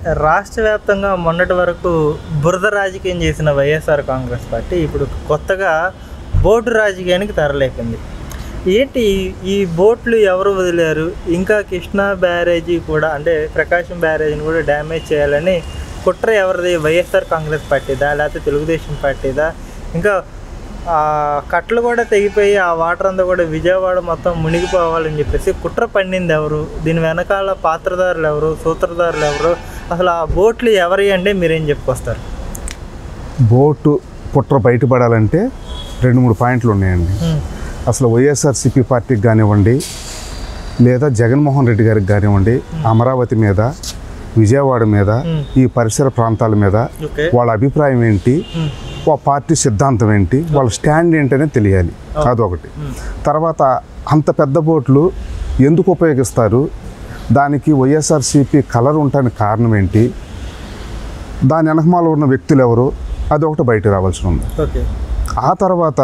రాష్ట్ర వ్యాప్తంగా మొన్నటి వరకు బురద రాజకీయం చేసిన వైఎస్ఆర్ కాంగ్రెస్ పార్టీ ఇప్పుడు కొత్తగా బోటు రాజకీయానికి తెరలేపింది ఏంటి ఈ- ఈ బోట్లు ఎవరు వదిలేరు ఇంకా కృష్ణా బ్యారేజీ కూడా అంటే ప్రకాశం బ్యారేజీని కూడా డ్యామేజ్ చేయాలని కుట్ర ఎవరిది వైఎస్ఆర్ కాంగ్రెస్ పార్టీదా లేకపోతే తెలుగుదేశం పార్టీదా ఇంకా ఆ కట్టలు కూడా తెగిపోయి ఆ వాటర్ అంతా కూడా విజయవాడ మొత్తం మునిగిపోవాలని చెప్పేసి కుట్ర పండింది ఎవరు దీని వెనకాల పాత్రదారులు ఎవరు సూత్రధారులు ఎవరు అసలు ఆ బోట్లు ఎవరి అంటే మీరేం చెప్పుకొస్తారు బోటు కుట్ర బయటపడాలంటే రెండు మూడు పాయింట్లు ఉన్నాయండి అసలు వైఎస్ఆర్సీపీ పార్టీకి కానివ్వండి లేదా జగన్మోహన్ రెడ్డి గారికి కానివ్వండి అమరావతి మీద విజయవాడ మీద మ్మ్. ఈ పరిసర ప్రాంతాల మీద ఓకే వాళ్ళ అభిప్రాయం ఏంటి వాళ్ళ పార్టీ సిద్ధాంతం ఏంటి వాళ్ళ స్టాండ్ ఏంటనే తెలియాలి అదొకటి తర్వాత అంత పెద్ద బోట్లు ఎందుకు ఉపయోగిస్తారు దానికి వైఎస్ఆర్సీపీ కలర్ ఉండడానికి కారణం ఏంటి దాని వెనకమాల ఉన్న వ్యక్తులు ఎవరు అదొకటి బయట రావాల్సి ఉంది ఓకే ఆ తర్వాత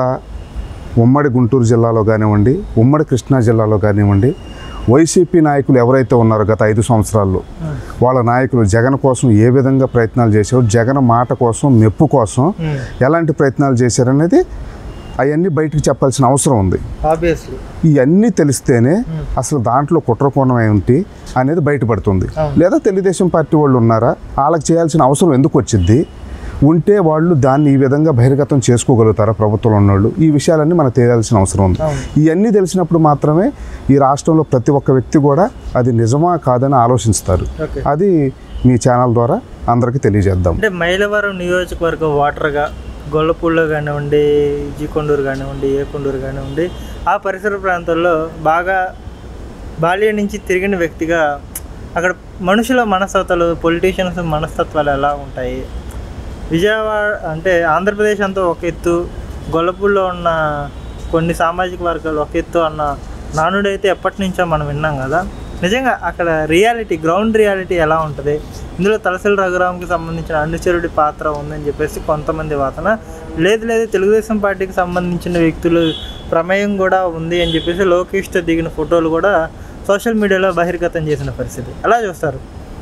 ఉమ్మడి గుంటూరు జిల్లాలో కానివ్వండి ఉమ్మడి కృష్ణా జిల్లాలో కానివ్వండి వైసీపీ నాయకులు ఎవరైతే ఉన్నారో గత ఐదు సంవత్సరాల్లో వాళ్ళ నాయకులు జగన్ కోసం ఏ విధంగా ప్రయత్నాలు చేశారు జగన్ మాట కోసం మెప్పు కోసం ఎలాంటి ప్రయత్నాలు చేశారనేది అవన్నీ బయటికి చెప్పాల్సిన అవసరం ఉంది ఆబ్వియస్లీ ఇవన్నీ తెలిస్తేనే అసలు దాంట్లో కుట్రకోణం ఏంటి అనేది బయటపడుతుంది అవును. లేదా తెలుగుదేశం పార్టీ వాళ్ళు ఉన్నారా వాళ్ళకి చేయాల్సిన అవసరం ఎందుకు వచ్చింది ఉంటే వాళ్ళు దాన్ని ఈ విధంగా బహిర్గతం చేసుకోగలుగుతారా ప్రభుత్వంలో ఉన్నవాళ్ళు ఈ విషయాలన్నీ మనకు తెలియాల్సిన అవసరం ఉంది అవును. ఇవన్నీ తెలిసినప్పుడు మాత్రమే ఈ రాష్ట్రంలో ప్రతి ఒక్క వ్యక్తి కూడా అది నిజమా కాదని ఆలోచిస్తారు ఓకే అది మీ ఛానల్ ద్వారా అందరికీ తెలియజేద్దాం అంటే మైలవరం నియోజకవర్గం వాటర్గా గొల్లపూడిలో కానివ్వండి జీకొండూరు కానివ్వండి ఏకొండూరు కానివ్వండి ఆ పరిసర ప్రాంతాల్లో బాగా బాల్యం నుంచి తిరిగిన వ్యక్తిగా అక్కడ మనుషుల మనస్తత్వాలు పొలిటీషియన్స్ మనస్తత్వాలు ఎలా ఉంటాయి విజయవాడ అంటే ఆంధ్రప్రదేశ్ అంతా ఒక ఎత్తు గొల్లపూడిలో ఉన్న కొన్ని సామాజిక వర్గాలు ఒక ఎత్తు అన్న నానుడైతే ఎప్పటి నుంచో మనం విన్నాం కదా నిజంగా అక్కడ రియాలిటీ గ్రౌండ్ రియాలిటీ ఎలా ఉంటుంది ఇందులో తలసిల రఘురామ్కి సంబంధించిన అనుచరుడి పాత్ర ఉందని చెప్పేసి కొంతమంది వాదన లేదు లేదు తెలుగుదేశం పార్టీకి సంబంధించిన వ్యక్తులు ప్రమేయం కూడా ఉంది అని చెప్పేసి లోకేష్తో దిగిన ఫోటోలు కూడా సోషల్ మీడియాలో బహిర్గతం చేసిన పరిస్థితి ఎలా చూస్తారు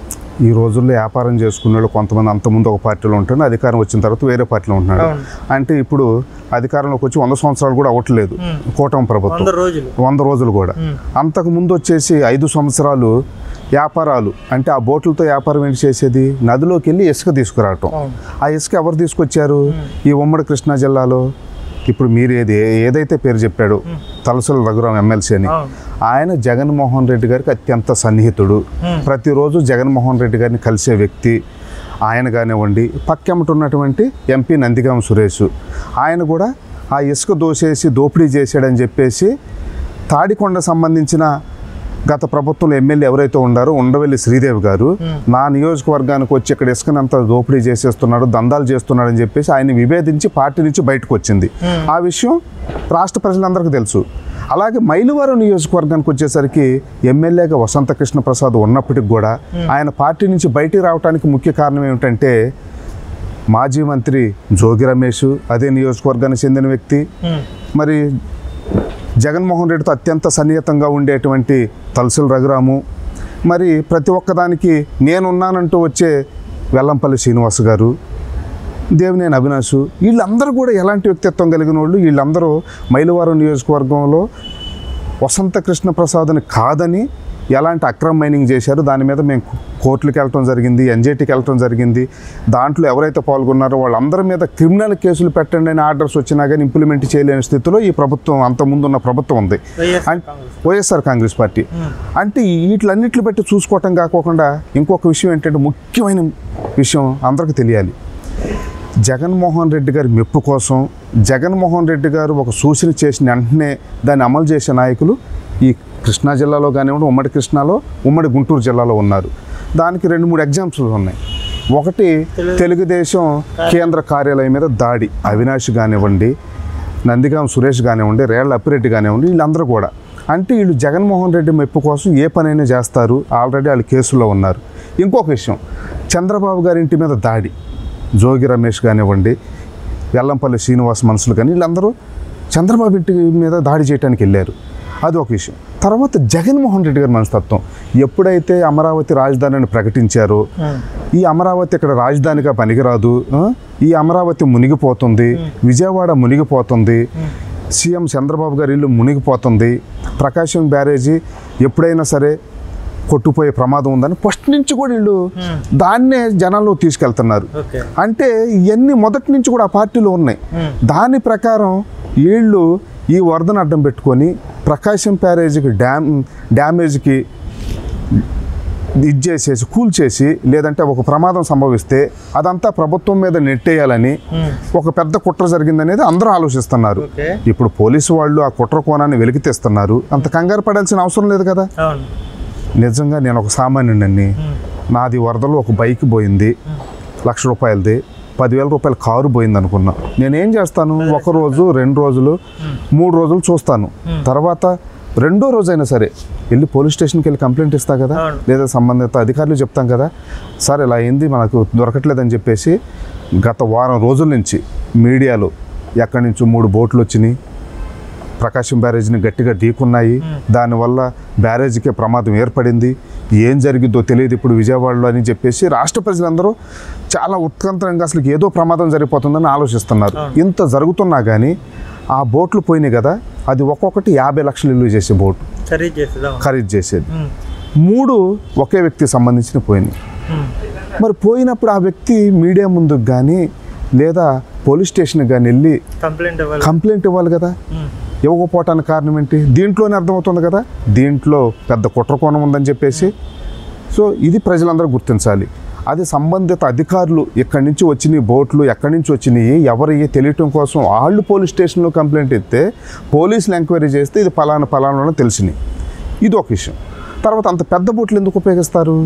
ఈ రోజుల్లో వ్యాపారం చేసుకునే వాళ్ళు కొంతమంది అంతకుముందు ఒక పార్టీలో ఉంటారు అధికారం వచ్చిన తర్వాత వేరే పార్టీలో ఉంటున్నాడు అవును అంటే ఇప్పుడు అధికారంలోకి వచ్చి వంద సంవత్సరాలు కూడా అవ్వట్లేదు మ్మ్. కూటమి ప్రభుత్వం వంద రోజులు వంద రోజులు కూడా మ్మ్. అంతకు ముందు వచ్చేసి ఐదు సంవత్సరాలు వ్యాపారాలు అంటే ఆ బోట్లతో వ్యాపారం ఏంటి చేసేది నదిలోకి వెళ్ళి ఇసుక తీసుకురావటం అవును ఆ ఇసుక ఎవరు తీసుకొచ్చారు ఈ ఉమ్మడి కృష్ణా జిల్లాలో ఇప్పుడు మీరు ఏది ఏదైతే పేరు చెప్పాడు తలసల రఘురాం ఎమ్మెల్సీ అని అవును ఆయన జగన్మోహన్ రెడ్డి గారికి అత్యంత సన్నిహితుడు మ్మ్. ప్రతిరోజు జగన్మోహన్ రెడ్డి గారిని కలిసే వ్యక్తి ఆయన కానివ్వండి పక్కెమట ఉన్నటువంటి ఎంపీ నందిగామ సురేష్ ఆయన కూడా ఆ ఇసుక దోసేసి దోపిడీ చేశాడని చెప్పేసి తాడికొండ సంబంధించిన గత ప్రభుత్వంలో ఎమ్మెల్యే ఎవరైతే ఉండారో ఉండవెల్లి శ్రీదేవి గారు నా నియోజకవర్గానికి వచ్చి ఇక్కడ ఇసుకనంతా దోపిడీ చేసేస్తున్నాడు దందాలు చేస్తున్నాడని చెప్పేసి ఆయన విభేదించి పార్టీ నుంచి బయటకు వచ్చింది ఆ విషయం రాష్ట్ర ప్రజలందరికీ తెలుసు అలాగే మైలువారం నియోజకవర్గానికి వచ్చేసరికి ఎమ్మెల్యేగా వసంత కృష్ణ ప్రసాద్ ఉన్నప్పటికి కూడా ఆయన పార్టీ నుంచి బయటికి రావడానికి ముఖ్య కారణం ఏమిటంటే మాజీ మంత్రి జోగి రమేష్ అదే నియోజకవర్గానికి చెందిన వ్యక్తి మ్మ్. మరి జగన్మోహన్ రెడ్డితో అత్యంత సన్నిహితంగా ఉండేటువంటి తలసిల రఘురాము మరి ప్రతి ఒక్కదానికి నేనున్నానంటూ వచ్చే వెల్లంపల్లి శ్రీనివాస్ గారు దేవినేని అవినాష్ వీళ్ళందరూ కూడా ఎలాంటి వ్యక్తిత్వం కలిగిన వాళ్ళు వీళ్ళందరూ మైలవరం నియోజకవర్గంలో వసంత కృష్ణ ప్రసాద్ని కాదని ఎలాంటి అక్రమ్ మైనింగ్ చేశారు దాని మీద మేము కోర్టులకు వెళ్ళటం జరిగింది ఎన్జేటీకి వెళ్ళటం జరిగింది దాంట్లో ఎవరైతే పాల్గొన్నారో వాళ్ళందరి మీద క్రిమినల్ కేసులు పెట్టండి అని ఆర్డర్స్ వచ్చినా కానీ ఇంప్లిమెంట్ చేయలేని స్థితిలో ఈ ప్రభుత్వం అంత ముందున్న ప్రభుత్వం ఉంది వైఎస్ఆర్ అండ్ కాంగ్రెస్ వైఎస్ఆర్ కాంగ్రెస్ పార్టీ మ్మ్. అంటే వీటిలన్నిటిని బట్టి చూసుకోవటం కాకోకుండా ఇంకొక విషయం ఏంటంటే ముఖ్యమైన విషయం అందరికీ తెలియాలి జగన్మోహన్ రెడ్డి గారి మెప్పు కోసం జగన్మోహన్ రెడ్డి గారు ఒక సూచన చేసిన వెంటనే దాన్ని అమలు చేసే నాయకులు ఈ కృష్ణా జిల్లాలో కానివ్వండి ఉమ్మడి కృష్ణాలో ఉమ్మడి గుంటూరు జిల్లాలో ఉన్నారు దానికి రెండు మూడు ఎగ్జాంపుల్స్ ఉన్నాయి ఒకటి తెలుగుదేశం కేంద్ర కార్యాలయం మీద దాడి అవినాష్ కానివ్వండి నందిగాం సురేష్ కానివ్వండి రేళ్ల అప్పిరెడ్డి కానివ్వండి వీళ్ళందరూ కూడా అంటే వీళ్ళు జగన్మోహన్ రెడ్డి మెప్పు కోసం ఏ పనైనా చేస్తారు ఆల్రెడీ వాళ్ళు కేసులో ఉన్నారు ఇంకొక విషయం చంద్రబాబు గారి ఇంటి మీద దాడి జోగి రమేష్ కానివ్వండి వెల్లంపల్లి శ్రీనివాస్ మనుషులు కానీ వీళ్ళందరూ చంద్రబాబు ఇంటి మీద దాడి చేయడానికి వెళ్ళారు అది ఒక విషయం తర్వాత జగన్మోహన్ రెడ్డి గారి మనస్తత్వం ఎప్పుడైతే అమరావతి రాజధానిని ప్రకటించారో ఉమ్, ఈ అమరావతి ఇక్కడ రాజధానిగా పనికిరాదు ఆ? ఈ అమరావతి మునిగిపోతుంది విజయవాడ మునిగిపోతుంది సీఎం చంద్రబాబు గారి ఇల్లు మునిగిపోతుంది ప్రకాశం బ్యారేజీ ఎప్పుడైనా సరే కొట్టుపోయే ప్రమాదం ఉందని ఫస్ట్ నుంచి కూడా వీళ్ళు ఉమ్, దాన్నే జనాల్లో తీసుకెళ్తున్నారు ఓకే అంటే ఇవన్నీ మొదటి నుంచి కూడా ఆ పార్టీలో ఉన్నాయి ఉమ్, దాని ప్రకారం వీళ్ళు ఈ వరదను అడ్డం పెట్టుకొని ప్రకాశం బ్యారేజీకి డ్యామ్ డ్యామేజ్కి ఇది చేసేసి కూల్ చేసి లేదంటే ఒక ప్రమాదం సంభవిస్తే అదంతా ప్రభుత్వం మీద నెట్టేయాలని ఉమ్, ఒక పెద్ద కుట్ర జరిగిందనేది అందరూ ఆలోచిస్తున్నారు ఓకే ఇప్పుడు పోలీసు వాళ్ళు ఆ కుట్ర కోణాన్ని వెలికి తెస్తున్నారు అంత కంగారు పడాల్సిన అవసరం లేదు కదా అవును నిజంగా నేను ఒక సామాన్యుడిని ఉమ్, నాది వరదలో ఒక బైక్ పోయింది లక్ష రూపాయలది పదివేల రూపాయల కారు పోయింది అనుకున్నా నేనేం చేస్తాను ఒక రోజు రెండు రోజులు మూడు రోజులు చూస్తాను తర్వాత రెండో రోజైనా సరే వెళ్ళి పోలీస్ స్టేషన్కి వెళ్ళి కంప్లైంట్ ఇస్తా కదా అవును. లేదా సంబంధిత అధికారులు చెప్తాం కదా సార్ ఇలా అయింది మనకు దొరకట్లేదని చెప్పేసి గత వారం రోజుల నుంచి మీడియాలో ఎక్కడి నుంచో మూడు బోట్లు వచ్చినాయి ప్రకాశం బ్యారేజ్ని గట్టిగా ఢీకున్నాయి దానివల్ల బ్యారేజ్కే ప్రమాదం ఏర్పడింది ఏం జరిగిద్దో తెలియదు ఇప్పుడు విజయవాడలో అని చెప్పేసి రాష్ట్ర ప్రజలందరూ చాలా ఉత్కంఠంగా అసలు ఏదో ప్రమాదం జరిగిపోతుందని ఆలోచిస్తున్నారు ఇంత జరుగుతున్నా కానీ ఆ బోట్లు పోయినాయి కదా అది ఒక్కొక్కటి యాభై లక్షలు ఇల్లు చేసే బోటు సరే చేసేద్దాం ఖరీదు చేసేది ఉమ్, మూడు ఒకే వ్యక్తికి సంబంధించిన పోయినాయి ఉమ్, మరి పోయినప్పుడు ఆ వ్యక్తి మీడియా ముందుకు కానీ లేదా పోలీస్ స్టేషన్కి కానీ వెళ్ళి కంప్లైంట్ ఇవ్వాలి కంప్లైంట్ ఇవ్వాలి కదా ఉమ్, ఇవ్వకపోవటానికి కారణం ఏంటి దీంట్లోనే అర్థమవుతుంది కదా దీంట్లో పెద్ద కుట్రకోణం ఉందని చెప్పేసి సో ఇది ప్రజలందరూ గుర్తించాలి అది సంబంధిత అధికారులు ఎక్కడి నుంచి వచ్చినాయి బోట్లు ఎక్కడి నుంచి వచ్చినాయి ఎవరి తెలియటం కోసం వాళ్ళు పోలీస్ స్టేషన్లో కంప్లైంట్ ఇస్తే పోలీసులు ఎంక్వైరీ చేస్తే ఇది ఫలానా ఫలానా అని తెలిసినాయి ఇది ఒక విషయం తర్వాత అంత పెద్ద బోట్లు ఎందుకు ఉపయోగిస్తారు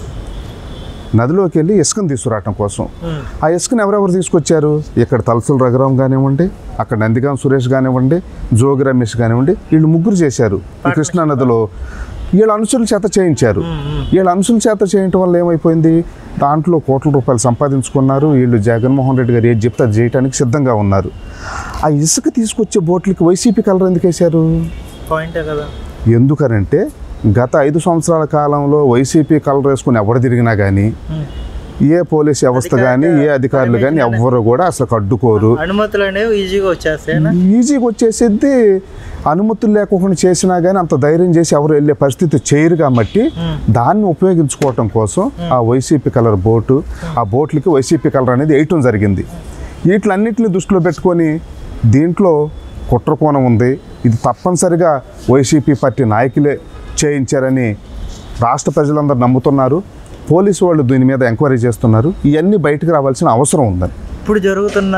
నదిలోకి వెళ్ళి ఇసుకను తీసుకురావటం కోసం ఉమ్, ఆ ఇసుకను ఎవరెవరు తీసుకొచ్చారు ఇక్కడ తలసుల రఘురాం కానివ్వండి అక్కడ నందిగాం సురేష్ కానివ్వండి జోగి రమేష్ కానివ్వండి వీళ్ళు ముగ్గురు చేశారు ఈ కృష్ణా నదిలో వీళ్ళ అనుసుల చేత చేయించారు ఉమ్, ఉమ్, వీళ్ళ అనుసుల చేత చేయటం వల్ల ఏమైపోయింది దాంట్లో కోట్ల రూపాయలు సంపాదించుకున్నారు వీళ్ళు జగన్మోహన్ రెడ్డి గారు ఏది చెప్తే అది చేయడానికి సిద్ధంగా ఉన్నారు ఆ ఇసుక తీసుకొచ్చే బోట్లకి వైసీపీ కలర్ ఎందుకు వేశారు పాయింటే కదా ఎందుకనంటే గత ఐదు సంవత్సరాల కాలంలో వైసీపీ కలర్ వేసుకుని ఎవరు తిరిగినా కానీ ఉమ్. ఏ పోలీస్ వ్యవస్థ కానీ ఏ అధికారులు కానీ ఎవ్వరు కూడా అసలు అడ్డుకోరు అనుమతులు అనేవి ఈజీగా వచ్చేస్తాయనా ఈజీగా వచ్చేసిద్ది అనుమతులు లేకుండా చేసినా కానీ అంత ధైర్యం చేసి ఎవరు వెళ్ళే పరిస్థితి చేయరు కాబట్టి ఉమ్, దాన్ని ఉపయోగించుకోవటం కోసం ఆ వైసీపీ కలర్ బోటు ఆ బోట్లకి వైసీపీ కలర్ అనేది వేయటం జరిగింది వీటిలన్నింటిని దృష్టిలో పెట్టుకొని దీంట్లో కుట్రకోణం ఉంది ఇది తప్పనిసరిగా వైసీపీ పార్టీ నాయకులే చేయించారని రాష్ట్ర ప్రజలందరూ నమ్ముతున్నారు పోలీసు వాళ్ళు దీని మీద ఎంక్వైరీ చేస్తున్నారు ఇవన్నీ బయటకు రావాల్సిన అవసరం ఉందని ఇప్పుడు జరుగుతున్న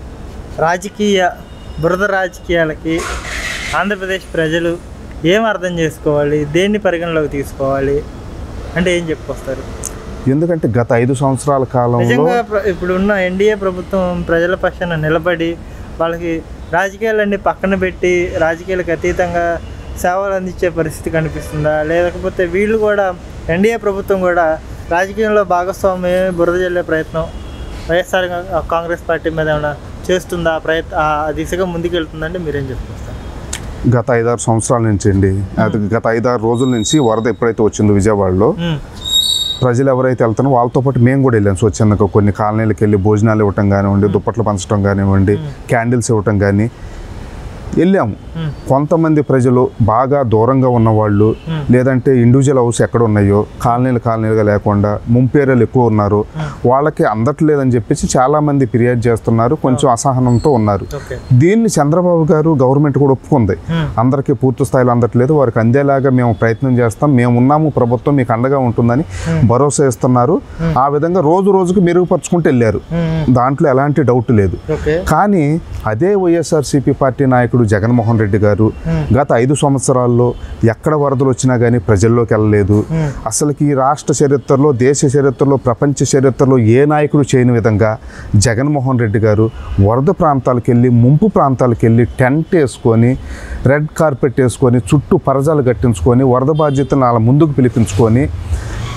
రాజకీయ బురద రాజకీయాలకి ఆంధ్రప్రదేశ్ ప్రజలు ఏం అర్థం చేసుకోవాలి దేన్ని పరిగణలోకి తీసుకోవాలి అంటే ఏం చెప్పుకొస్తారు ఎందుకంటే గత ఐదు సంవత్సరాల కాలంలో నిజంగా ప్ర- ఇప్పుడున్న ఎన్డీఏ ప్రభుత్వం ప్రజల పక్షాన నిలబడి వాళ్ళకి రాజకీయాలన్నీ పక్కన పెట్టి రాజకీయాలకు అతీతంగా సేవలు అందించే పరిస్థితి కనిపిస్తుందా లేకపోతే వీళ్ళు కూడా ఎన్డీఏ ప్రభుత్వం కూడా రాజకీయంలో భాగస్వామి బురద జల్లే ప్రయత్నం వైఎస్ఆర్ కా- కాంగ్రెస్ పార్టీ మీద ఏమైనా చేస్తుందా ఆ ప్రయత్ ఆ దిశగా ముందుకెళ్తుందంటే మీరేం చెప్పుకొస్తారు గత ఐదారు సంవత్సరాల నుంచి అండి అది గత ఐదారు రోజుల నుంచి వరద ఎప్పుడైతే వచ్చిందో విజయవాడలో ఉమ్, ప్రజలు ఎవరైతే వెళ్తారో వాళ్ళతో పాటు మేము కూడా వెళ్ళాం స్వచ్ఛందంగా కొన్ని కాలనీలకు వెళ్ళి భోజనాలు ఇవ్వటం కానివ్వండి దుప్పట్లు పంచడం కానివ్వండి క్యాండిల్స్ ఇవ్వటం కానీ వెళ్ళాము ఉమ్, కొంతమంది ప్రజలు బాగా దూరంగా ఉన్నవాళ్ళు Hmm. లేదంటే ఇండివిజువల్ హౌస్ ఎక్కడ ఉన్నాయో కాలనీలు కాలనీలుగా లేకుండా ముంపేరియాలు ఎక్కువ ఉన్నారు వాళ్ళకి అందట్లేదని చెప్పేసి చాలా మంది ఫిర్యాదు చేస్తున్నారు కొంచెం అసహనంతో ఉన్నారు ఓకే దీన్ని చంద్రబాబు గారు గవర్నమెంట్ కూడా ఒప్పుకుంది ఉమ్, అందరికీ పూర్తి స్థాయిలో అందట్లేదు వారికి అందేలాగా మేము ప్రయత్నం చేస్తాం మేము ఉన్నాము ప్రభుత్వం మీకు అండగా ఉంటుందని భరోసా ఇస్తున్నారు ఆ విధంగా రోజు రోజుకు మెరుగుపరుచుకుంటూ వెళ్ళారు ఉమ్, ఉమ్, దాంట్లో ఎలాంటి డౌట్ లేదు ఓకే కానీ అదే వైఎస్ఆర్సీపీ పార్టీ నాయకుడు జగన్మోహన్ రెడ్డి గారు గత ఐదు సంవత్సరాల్లో ఎక్కడ వరదలు వచ్చినా కానీ ప్రజల్లోకి వెళ్ళలేదు ఉమ్, అసలుకి ఈ రాష్ట్ర చరిత్రలో దేశ చరిత్రలో ప్రపంచ చరిత్రలో ఏ నాయకుడు చేయని విధంగా జగన్మోహన్ రెడ్డి గారు వరద ప్రాంతాలకు వెళ్ళి ముంపు ప్రాంతాలకు వెళ్ళి టెంట్ వేసుకొని రెడ్ కార్పెట్ వేసుకొని చుట్టూ పరజాలు కట్టించుకొని వరద బాధ్యతను అలా ముందుకు పిలిపించుకొని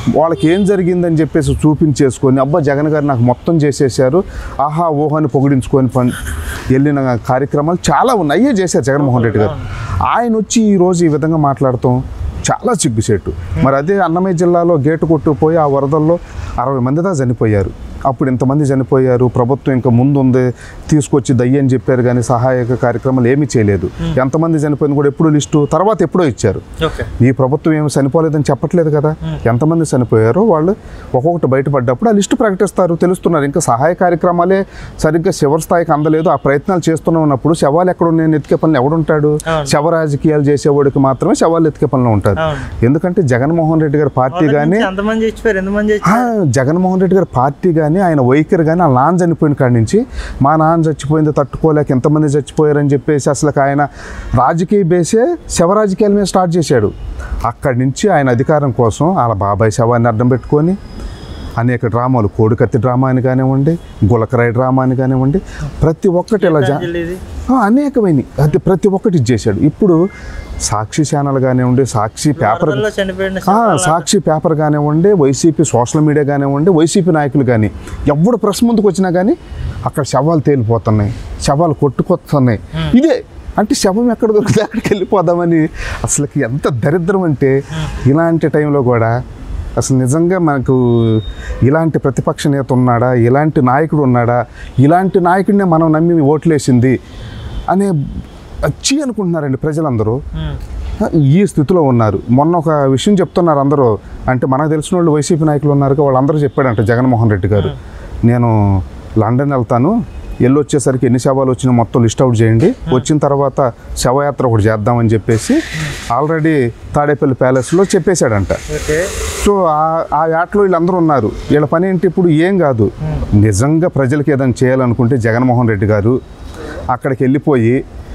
వాళ్ళకి ఏం జరిగిందని చెప్పేసి చూపించేసుకొని అబ్బా జగన్ గారు నాకు మొత్తం చేసేసారు ఆహా ఓహాని పొగిడించుకొని పని వెళ్ళిన కార్యక్రమాలు చాలా ఉన్నాయి అయ్యే చేశారు జగన్మోహన్ రెడ్డి గారు ఆయన వచ్చి ఈరోజు ఈ విధంగా మాట్లాడటం చాలా సిగ్గుసేటు మరి అదే అన్నమయ్య జిల్లాలో గేటు కొట్టుకుపోయి ఆ వరదల్లో అరవై మంది దాకా చనిపోయారు అప్పుడు ఇంతమంది చనిపోయారు ప్రభుత్వం ఇంకా ముందు ఉంది తీసుకొచ్చి దయ్యి అని చెప్పారు కానీ సహాయక కార్యక్రమాలు ఏమీ చేయలేదు ఎంతమంది చనిపోయింది కూడా ఎప్పుడు లిస్టు తర్వాత ఎప్పుడో ఇచ్చారు ఓకే ఈ ప్రభుత్వం ఏమి చనిపోలేదని చెప్పట్లేదు కదా ఎంతమంది చనిపోయారో వాళ్ళు ఒక్కొక్కటి బయటపడ్డప్పుడు ఆ లిస్టు ప్రకటిస్తారు తెలుస్తున్నారు ఇంకా సహాయ కార్యక్రమాలే సరిగ్గా శివర స్థాయికి అందలేదు ఆ ప్రయత్నాలు చేస్తూనే ఉన్నప్పుడు శవాలు ఎక్కడ ఉన్నాయి ఎతికే పనులు ఎవడుంటాడు అవును. శవ రాజకీయాలు చేసేవాడికి మాత్రమే శవాలు ఎతికే పనులు ఉంటారు అవును ఎందుకంటే జగన్మోహన్ రెడ్డి గారి పార్టీ మొదటి కానీ నుంచి ఎంతమంది చచ్చిపోయారు ఎంతమంది ఆ, చచ్చిపోయారు జగన్మోహన్ రెడ్డి గారి పార్టీ కానీ ఆయన వైఖరి కానీ ఆ నాన్న చనిపోయిన కాడి నుంచి మా నాన్న చచ్చిపోయింది తట్టుకోలేక ఎంతమంది చచ్చిపోయారని చెప్పేసి అసలు ఆయన రాజకీయ బేసే శవ రాజకీయాల మీద స్టార్ట్ చేశాడు అక్కడి నుంచి ఆయన అధికారం కోసం వాళ్ళ బాబాయ్ శవాన్ని అడ్డం పెట్టుకొని అనేక డ్రామాలు కోడికత్తి డ్రామా అని కానివ్వండి గులకరాయి డ్రామా అని కానివ్వండి ప్రతి ఒక్కటి ఇలా జా శ్రద్ధాంజలి ఇది ఆ, అనేకమైనవి అది ప్రతి ఒక్కటి ఇచ్చేసాడు ఇప్పుడు సాక్షి ఛానల్ కానివ్వండి సాక్షి పేపర్ వరదల్లో చనిపోయిన ఆ, శవాలను సాక్షి పేపర్ కానివ్వండి వైసీపీ సోషల్ మీడియా కానివ్వండి వైసీపీ నాయకులు కానీ ఎవడు ప్రెస్ ముందుకు వచ్చినా కానీ అక్కడ శవాలు తేలిపోతున్నాయి శవాలు కొట్టుకొస్తున్నాయి ఇదే అంటే శవం ఎక్కడ దొరికితే అక్కడికి వెళ్ళిపోదామని అసలుకి ఎంత దరిద్రం అంటే ఇలాంటి టైంలో కూడా అసలు నిజంగా మనకు ఇలాంటి ప్రతిపక్ష నేత ఉన్నాడా ఇలాంటి నాయకుడు ఉన్నాడా ఇలాంటి నాయకుడినే మనం నమ్మి ఓట్లేసింది అనే వచ్చి అనుకుంటున్నారండి ప్రజలందరూ ఉమ్. ఈ స్థితిలో ఉన్నారు మొన్న ఒక విషయం చెప్తున్నారు అందరూ అంటే మనకు తెలిసిన వాళ్ళు వైసీపీ నాయకులు ఉన్నారు కదా, వాళ్ళందరూ చెప్పాడంట జగన్మోహన్ రెడ్డి గారు నేను లండన్ వెళ్తాను వెళ్ళి వచ్చేసరికి ఎన్ని శవాలు వచ్చినా మొత్తం లిస్ట్ అవుట్ చేయండి వచ్చిన తర్వాత శవయాత్ర ఒకటి చేద్దామని చెప్పేసి ఆల్రెడీ తాడేపల్లి ప్యాలెస్లో చెప్పేశాడంట ఓకే సో ఆ- ఆ యాట్లో వీళ్ళందరూ ఉన్నారు వీళ్ళ పని ఏంటి ఇప్పుడు ఏం కాదు నిజంగా ప్రజలకు ఏదైనా చేయాలనుకుంటే జగన్మోహన్ రెడ్డి గారు అక్కడికి వెళ్ళిపోయి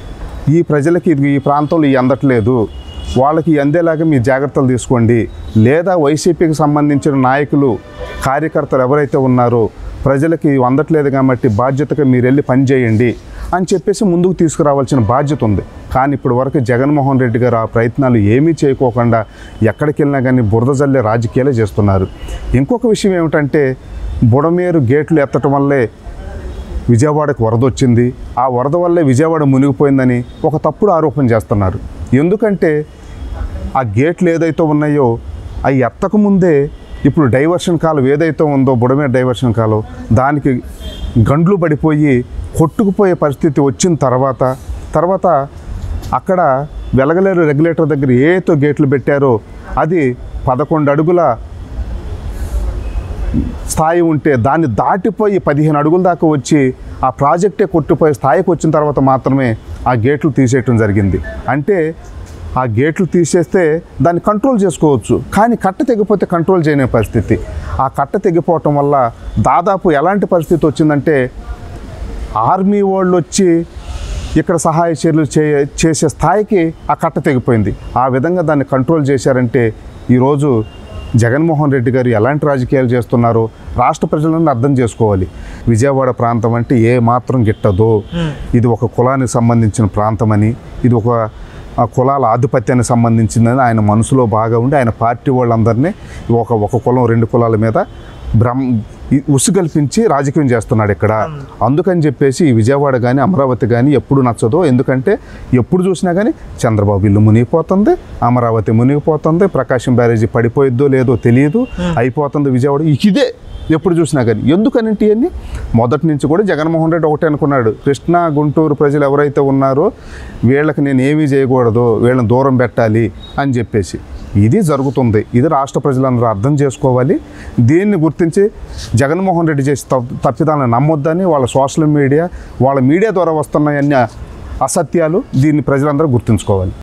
ఈ ప్రజలకి ఇది ఈ ప్రాంతంలో ఈ అందట్లేదు వాళ్ళకి ఈ అందేలాగా మీ జాగ్రత్తలు తీసుకోండి లేదా వైసీపీకి సంబంధించిన నాయకులు కార్యకర్తలు ఎవరైతే ఉన్నారో ప్రజలకి ఇవి అందట్లేదు కాబట్టి బాధ్యతగా మీరు వెళ్ళి పని చేయండి అని చెప్పేసి ముందుకు తీసుకురావాల్సిన బాధ్యత ఉంది కానీ ఇప్పటి వరకు జగన్మోహన్ రెడ్డి గారు ఆ ప్రయత్నాలు ఏమీ చేయకోకుండా ఎక్కడికి వెళ్ళినా కానీ బురద జల్లే రాజకీయాలే చేస్తున్నారు ఇంకొక విషయం ఏమిటంటే బుడమేరు గేట్లు ఎత్తటం వల్లే విజయవాడకు వరద వచ్చింది ఆ వరద వల్లే విజయవాడ మునిగిపోయిందని ఒక తప్పుడు ఆరోపణ చేస్తున్నారు ఎందుకంటే ఆ గేట్లు ఏదైతే ఉన్నాయో అవి ఎత్తక ముందే ఇప్పుడు డైవర్షన్ కాలం ఏదైతే ఉందో బుడమేర డైవర్షన్ కాలం దానికి గండ్లు పడిపోయి కొట్టుకుపోయే పరిస్థితి వచ్చిన తర్వాత తర్వాత అక్కడ వెలగలేరు రెగ్యులేటర్ దగ్గర ఏతో గేట్లు పెట్టారో అది పదకొండు అడుగుల స్థాయి ఉంటే దాన్ని దాటిపోయి పదిహేను అడుగుల దాకా వచ్చి ఆ ప్రాజెక్టే కొట్టుపోయే స్థాయికి వచ్చిన తర్వాత మాత్రమే ఆ గేట్లు తీసేయటం జరిగింది అంటే ఆ గేట్లు తీసేస్తే దాన్ని కంట్రోల్ చేసుకోవచ్చు కానీ కట్ట తెగిపోతే కంట్రోల్ చేయని పరిస్థితి ఆ కట్ట తెగిపోవటం వల్ల దాదాపు ఎలాంటి పరిస్థితి వచ్చిందంటే ఆర్మీ వాళ్ళు వచ్చి ఇక్కడ సహాయ చర్యలు చే చేసే స్థాయికి ఆ కట్ట తెగిపోయింది ఆ విధంగా దాన్ని కంట్రోల్ చేశారంటే ఈరోజు జగన్మోహన్ రెడ్డి గారు ఎలాంటి రాజకీయాలు చేస్తున్నారో రాష్ట్ర ప్రజలను అర్థం చేసుకోవాలి విజయవాడ ప్రాంతం అంటే ఏ మాత్రం గిట్టదో ఇది ఒక కులానికి సంబంధించిన ప్రాంతమని ఇది ఒక ఆ కులాల ఆధిపత్యానికి సంబంధించిందని ఆయన మనసులో బాగా ఉండి ఆయన పార్టీ వాళ్ళందరినీ ఒక ఒక కులం రెండు కులాల మీద భ్రమ్ ఈ- ఉసుగల్పించి రాజకీయం చేస్తున్నాడు ఇక్కడ అందుకని చెప్పేసి ఈ విజయవాడ కానీ అమరావతి కానీ ఎప్పుడు నచ్చదు ఎందుకంటే ఎప్పుడు చూసినా కానీ చంద్రబాబు ఇల్లు మునిగిపోతుంది అమరావతి మునిగిపోతుంది ప్రకాశం బ్యారేజీ పడిపోయిద్దో లేదో తెలియదు అయిపోతుంది విజయవాడ ఇదే ఎప్పుడు చూసినా కానీ ఎందుకనంటే ఇవన్నీ మొదటి నుంచి కూడా జగన్మోహన్ రెడ్డి ఒకటే అనుకున్నాడు కృష్ణా గుంటూరు ప్రజలు ఎవరైతే ఉన్నారో వీళ్ళకి నేను ఏమీ చేయకూడదు వీళ్ళని దూరం పెట్టాలి అని చెప్పేసి ఇది జరుగుతుంది ఇది రాష్ట్ర ప్రజలందరూ అర్థం చేసుకోవాలి దీన్ని గుర్తించి జగన్మోహన్ రెడ్డి చేసే తప్పు- తప్పిదాలను నమ్మొద్దని వాళ్ళ సోషల్ మీడియా వాళ్ళ మీడియా ద్వారా వస్తున్న అన్ని అసత్యాలు దీన్ని ప్రజలందరూ గుర్తుంచుకోవాలి